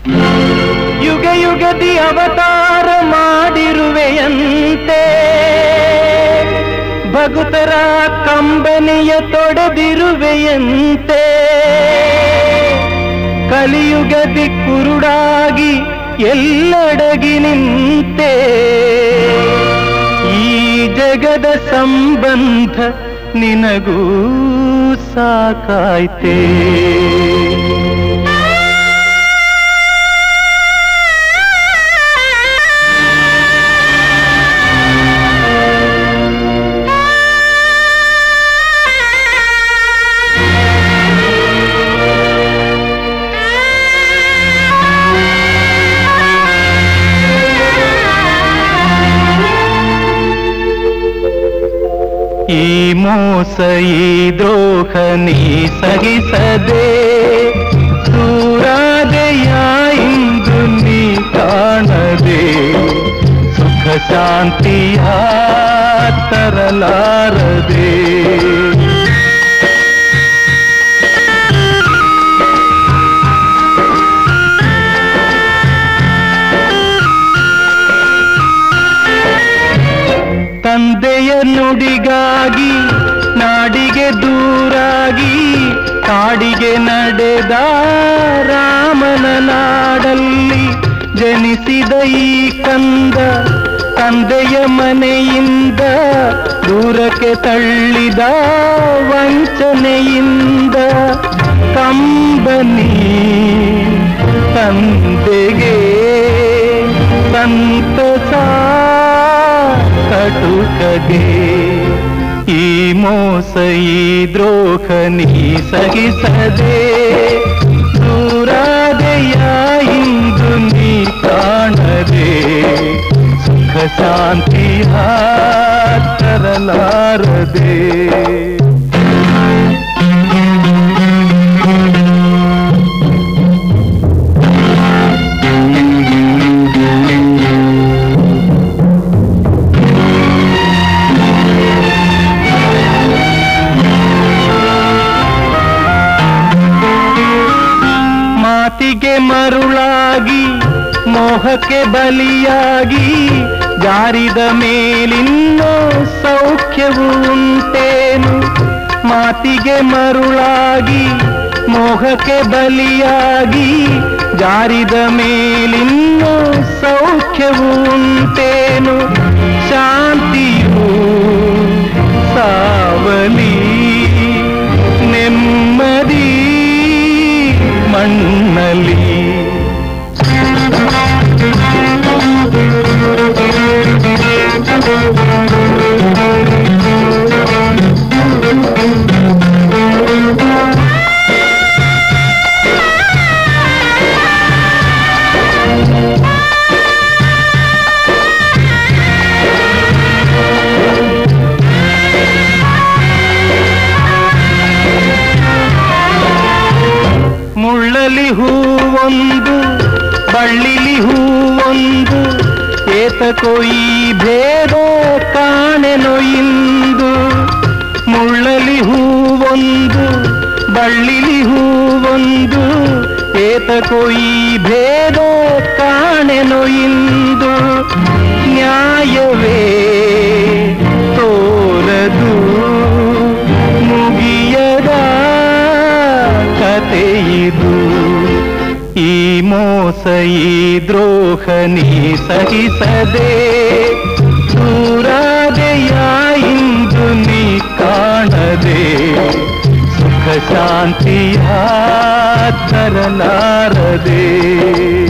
ಯುಗ ಯುಗದಿ ಅವತಾರ ಮಾಡಿರುವೆಯಂತೆ ಭಗುತರ ಕಂಬನಿಯ ತೊಡೆದಿರುವೆಯಂತೆ ಕಲಿಯುಗದಿ ಕುರುಡಾಗಿ ಎಲ್ಲಡಗಿ ನಿಂತೆ ಈ ಜಗದ ಸಂಬಂಧ ನಿನಗೂ ಸಾಕಾಯ್ತೇ ಈ ಮೋಸ ಈ ದ್ರೋಹ ನೀ ಸಹಿಸದೆ ದೂರಾದೆಯ ಇಂದು ನೀ ಕಾಣದೆ ಸುಖ ಶಾಂತಿಯ ತರಲಾರದೆ ತಂದೆಯ ನುಡಿಗಾಗಿ ನಾಡಿಗೆ ದೂರಾಗಿ ಕಾಡಿಗೆ ನಡೆದ ರಾಮನ ನಾಡಲ್ಲಿ ಜನಿಸಿದ ಈ ಕಂದ ತಂದೆಯ ಮನೆಯಿಂದ ದೂರಕ್ಕೆ ತಳ್ಳಿದ ವಂಚನೆಯಿಂದ ಕಂಬನಿ ತಂದೆಗೆ ಸಂತಸ ಕಟುಕಗೆ ಈ ಮೋಸ ಈ ದ್ರೋಹ ನೀ ಸಹಿಸದೆ ದೂರಾದೆಯ ಇಂದು ನೀ ಕಾಣದೆ ಸುಖ ಶಾಂತಿಯ ತರಲಾರದೆ ಮಾತಿಗೆ ಮರುಳಾಗಿ ಮೋಹಕ್ಕೆ ಬಲಿಯಾಗಿ ಜಾರಿದ ಮೇಲಿನ್ನೋ ಸೌಖ್ಯವು ಉಂಟೇನು ಮಾತಿಗೆ ಮರುಳಾಗಿ ಮೋಹಕ್ಕೆ ಬಲಿಯಾಗಿ ಜಾರಿದ ಮೇಲಿನ್ನೋ ಸೌಖ್ಯವು ಉಂಟೇನು ಶಾಂತಿಯು ಸಾವಲಿ ನೆಮ್ಮದಿ ಮಣ್ಣಲಿ ಮುಳ್ಳಲಿ ಹೂವೊಂದು ಬಳ್ಳಿಲಿ ಹೂವೊಂದು ಏತಕೋ ಈ ಭೇದ ಕಾಣೆನೋ ಇಂದು ಮುಳ್ಳಲಿ ಹೂವೊಂದು ಬಳ್ಳಿಲಿ ಹೂವೊಂದು ಏತಕೋ ಈ ಭೇದ ಕಾಣೆನೋ ಇಂದು ನ್ಯಾಯವೇ ತೋರದು ಮುಗಿಯದ ಕಥೆಯಿದು ಈ ಮೋಸ ಈ ದ್ರೋಹ ನೀ ಸಹಿಸದೆ ದೂರಾದೆಯ ಇಂದು ನೀ ಕಾಣದೆ ಸುಖ ಶಾಂತಿಯ ತರಲಾರದೆ